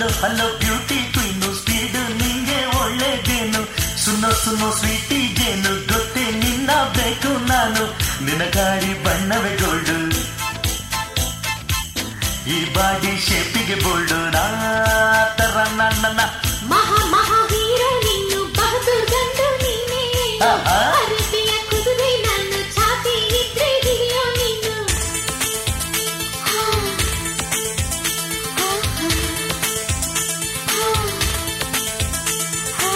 Hello hello beauty queen speed ನಿಂಗೆ ಒಳ್ಳೇದೇನು ಸುನ್ನೋ ಸುನ್ನೋ Sweety ಜೇನು ಗೊತ್ತೇ ನಿನ್ನ ಬೇಕು ನಾನು ನಿನ್ನ ಗಾಡಿ ಬಣ್ಣವೇ ಗೋಲ್ಡು ಈ ಬಾಡಿ ಶೇಪಿಗೆ ಬೋಲ್ಡು ನಾ ತರ ನನ್ನ ಮಹಾ ಮಹಾ ವೀರ ನೀನು ಬಹದ್ದೂರ್ ಗಂಡು ನೀನೇ ಆಹಾ. ಅರಬಿಯ ಕುದುರೆ ನಾನು ಛಾತಿ ಇದ್ರೆ ಹಿಡಿಯೋ ನೀನು ಹಾ. ಹಾ, ಹಾ. ಹಾ,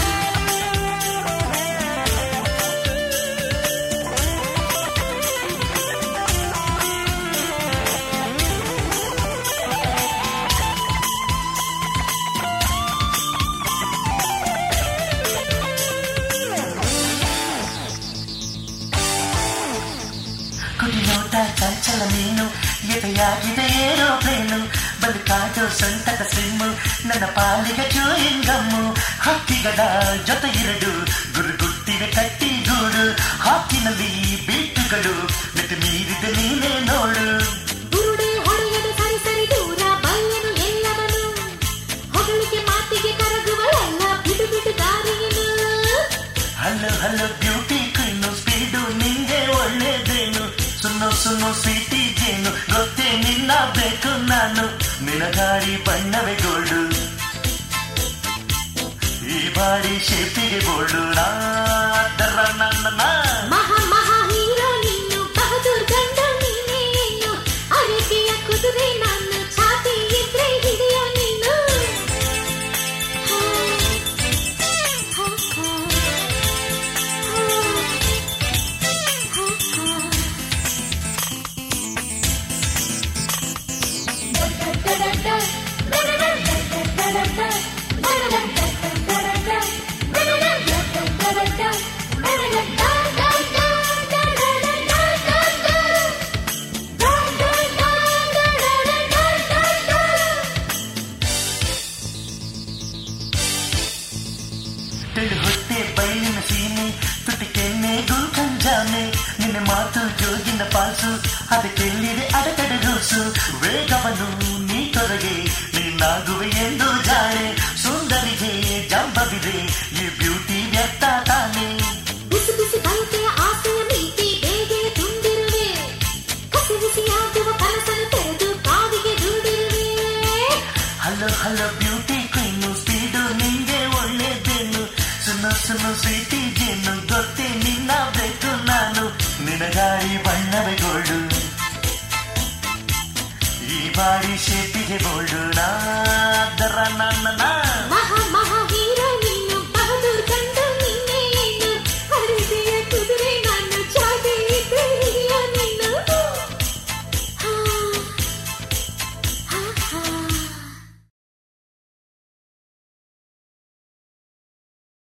ಕುಡಿ ನೋಟ ಚಂಚಲ ನೀನು ಎದೆಯಾಗಿದೆ ಏರೋಪ್ಲೇನು ಬದುಕಾಟೋ ಸೊಂಟದ ಸಿಮ್ಮು ನನ್ನ ಪಾಲಿಗೆ ಚೂಯಿಂಗಮ್ಮು ಹಕ್ಕಿಗಳ ಜೊತೆ ಎರಡು ಗುರುಗುಟ್ಟಿವೆ ಕಟ್ಟಿ ಗೂಡು ಹಾಕಿನಲ್ಲಿ ಬೀಟುಗಳು ಮಿತಿ ಮೀರಿದ ನೀನೇ ನೋಡು ಬುರುಡೆ ಹೊಡೆಯದೆ ಸರಿ ಸರಿ ದೂರ ಬಲ್ಲೆನು ಎಲ್ಲವನು ಹೊಗಳಿಕೆ ಮಾತಿಗೆ ಕರಗುವಳೆಲ್ಲ ಬಿಡು ಬಿಡು ದಾರಿಯನು hello hello beauty queen speed ನಿಂಗೆ ಒಳ್ಳೇದೇನು ಸುನ್ನು ಸುನ್ನು ಸ್ವೀಟಿ ಜೇನು ಗೊತ್ತೇ ನಿನ್ನ ಬೇಕು ನಾನು ನಿನ್ನ ಗಾಡಿ ಬಣ್ಣವೇ ಗೋಲ್ಡು ಈ ಬಾಡಿ ಶೇಪಿಗೆ ಬೋಲ್ಡು ನಾ ದರ ನನ್ನ ನಾ. ಮಹಾ ಮಹಾ ಹೀರೋ ನೀನು ಬಹದ್ದೂರ್ ಗಂಡ ನೀನೇ ಏನು ಅರಬಿಯ ಕುದುರೆ ನಾನು ಛಾತಿ ಇದ್ರೆ ಹಿಡಿಯೋ ನೀನು ಹಾ. ಹಾ, ಹಾ. ಹಾ, ಹಾ. ತೆಳು ಹೊಟ್ಟೆ ಬೈಲಿನ ಸೀಮೆ ತುಟಿ ಕೆನ್ನೆ ಗುಲ್ಕಂಜಾನೆ ನಿನ್ನ ಮಾತು ಜೋಗಿನ ಪಾಸು ಅದಕ್ಕೆಲ್ಲಿದೆ ಅಡತಡೆ ರೂಸು ವೇಗವನ್ನು ನೀ ತೊರಗೆ ನೀನಾಗುವೆ ಎಂದು ಜಾಣೆ ಸುಂದರಿಗೆ ಜಂಬವಿದೆ ಈ ಬ್ಯೂಟಿ ವ್ಯರ್ಥ ತಾನೆ ಬಿಸಿ ಬಿಸಿ ಬಯಕೆಯ ಆಸೆಯ ನೀತಿ ಬೇಗೆ ತುಂಬಿರುವೆ ಕಸಿ ಬಿಸಿಯಾಗುವ ಕನಸನ್ನು ತೆರೆದು ಕಾವಿಗೆ ದೂಡಿರುವೆ hello hello beauty queen speed ನಿಂಗೆ ಒಳ್ಳೇದೇನು ಸುನ್ನು ಸುನ್ನು ಸ್ವೀಟಿ ಜೇನು ಗೊತ್ತೇ ನಿನ್ನ ಬೇಕು ನಾನು ನಿನ್ನ ಗಾಡಿ ಬಣ್ಣವೇ ಗೋಲ್ಡು ಈ ಬಾರಿ ಶೇಪಿಗೆ ಬೋಲ್ಡು ನಾ ದರ ನನ್ನ ನಾ